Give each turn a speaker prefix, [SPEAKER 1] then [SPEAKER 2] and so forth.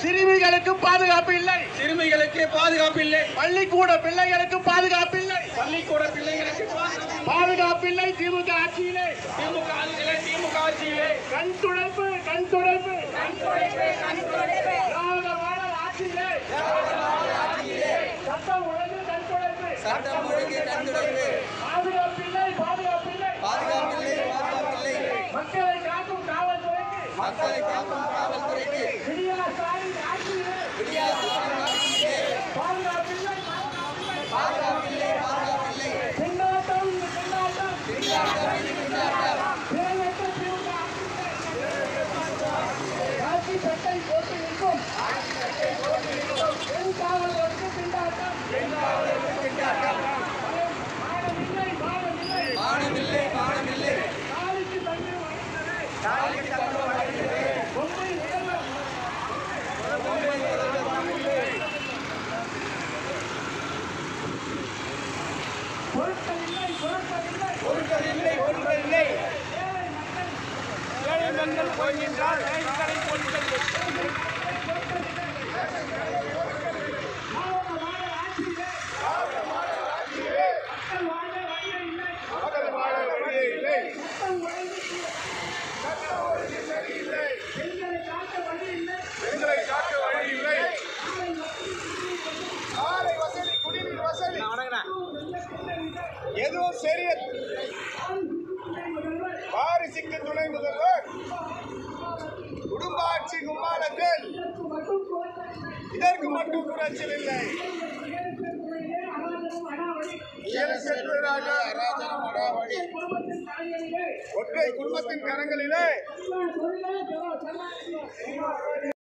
[SPEAKER 1] சிறுமிகளுக்கு பாதுகாப்பு இல்லை
[SPEAKER 2] சிறுமிகளுக்கு பாதுகாப்பு இல்லை
[SPEAKER 1] பள்ளிக்கூட பிள்ளைகளுக்கு பாதுகாப்பு இல்லை
[SPEAKER 2] பள்ளிக்கூட பிள்ளைகளுக்கு பாதுகாப்பு இல்லை.
[SPEAKER 1] பாதுகாப்பு இல்லை திமுக ஆட்சியிலே
[SPEAKER 2] திமுக ஆட்சியிலே திமுக ஆட்சியிலே
[SPEAKER 1] கண் துடைப்பு கண் துடைப்பு திராவிட மாடல் ஆட்சியிலே சட்டம் ஒழுங்கு கண் துடைப்பு
[SPEAKER 3] சட்டம் ஒழுங்கு கண்டுடைப்பு
[SPEAKER 1] பாதுகாப்பில்லை பாதுகாப்பில்லை
[SPEAKER 3] பாதுகாப்பில்லை பாதுகாப்பில்லை
[SPEAKER 1] மக்களை காக்கும் காவல்துறைக்கு
[SPEAKER 3] மக்களை காக்கும் காவல்துறைக்கு
[SPEAKER 1] விடியா ஸ்டாலின் ஆட்சியிலே பாதுகாப்பில்லை பாதுகாப்பில்லை
[SPEAKER 3] பாதுகாப்பில்லை பாதுகாப்பில்லை
[SPEAKER 1] திண்டாட்டம் திண்டாட்டம் தேவையற்ற திமுக ஆட்சியிலே காக்கி சட்டை போட்டு நிற்கும் பெண் காவலருக்கு திண்டாட்டம் மானமில்லை மானமில்லை
[SPEAKER 3] மானமில்லை மானமில்லை
[SPEAKER 1] தாலிக்கு தண்ணீர் வழங்குகிறது பொம்மை முதல்வர் பொருட்கள் இல்லை பொருட்கள் இல்லை
[SPEAKER 2] பொருட்கள் இல்லை பொருட்கள் இல்லை ஏழை மக்கள் போகின்றார் ரயில்களை பொருட்கள் இல்லை.
[SPEAKER 1] மாவட்ட மாடல் ஆட்சியிலே மக்கள் வாழ வழியே இல்லை சட்டம் ஒழுங்கு இல்லை. பெண்களை காக்க வழி இல்லை
[SPEAKER 2] சாலை வசதி குடிநீர் வசதி எதுவும் சரிய வாரிசுக்கு துணை முதல்வர் குடும்ப ஆட்சி கும்மாளத்தில் இதற்கு மட்டும் குறைச்சல் இல்லை இயற்கையாக அராஜகம் அடாவடி ஒற்றை குடும்பத்தின் கரங்களிலே